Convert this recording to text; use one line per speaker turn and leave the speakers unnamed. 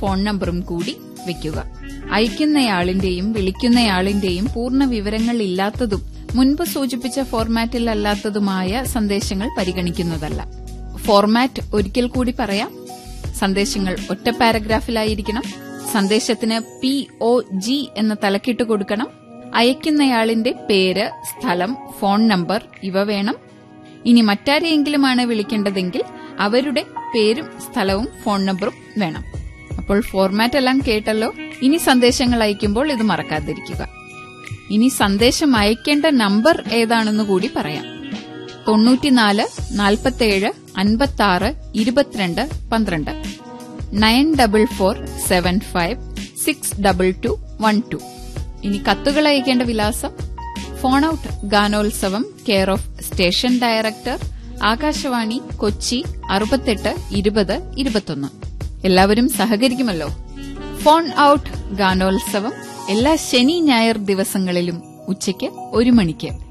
phone നമ്പറും കൂടി വെക്കുക അയക്കുന്നയാളിന്റെയും വിളിക്കുന്നയാളിന്റെയും പൂർണ്ണ വിവരങ്ങൾ ഇല്ലാത്തതും മുൻപ് സൂചിപ്പിച്ച ഫോർമാറ്റിൽ അല്ലാത്തതുമായ സന്ദേശങ്ങൾ പരിഗണിക്കുന്നതല്ല ഫോർമാറ്റ് ഒരിക്കൽ കൂടി പറയാം സന്ദേശങ്ങൾ ഒറ്റ പാരഗ്രാഫിലായിരിക്കണം സന്ദേശത്തിന് പി ഒ ജി എന്ന തലക്കിട്ട് കൊടുക്കണം അയക്കുന്നയാളിന്റെ പേര് സ്ഥലം ഫോൺ നമ്പർ ഇവ വേണം ഇനി മറ്റാരെയെങ്കിലുമാണ് വിളിക്കേണ്ടതെങ്കിൽ അവരുടെ പേരും സ്ഥലവും ഫോൺ നമ്പറും വേണം അപ്പോൾ ഫോർമാറ്റ് എല്ലാം കേട്ടല്ലോ ഇനി സന്ദേശങ്ങൾ അയക്കുമ്പോൾ ഇത് മറക്കാതിരിക്കുക ഇനി സന്ദേശം അയക്കേണ്ട നമ്പർ ഏതാണെന്ന് കൂടി പറയാം തൊണ്ണൂറ്റിനാല് നാൽപ്പത്തേഴ് അൻപത്തി ആറ് ഇരുപത്തിരണ്ട് പന്ത്രണ്ട് nine double four seven five six double two one two ഇനി കത്തുകൾ അയക്കേണ്ട വിലാസം ഫോൺ ഔട്ട് ഗാനോത്സവം care of station director Akashvani Kochi അറുപത്തെട്ട് ഇരുപത് ഇരുപത്തൊന്ന് എല്ലാവരും സഹകരിക്കുമല്ലോ ഫോൺ ഔട്ട് ഗാനോത്സവം എല്ലാ ശനി ഞായർ ദിവസങ്ങളിലും ഉച്ചയ്ക്ക് ഒരു മണിക്ക്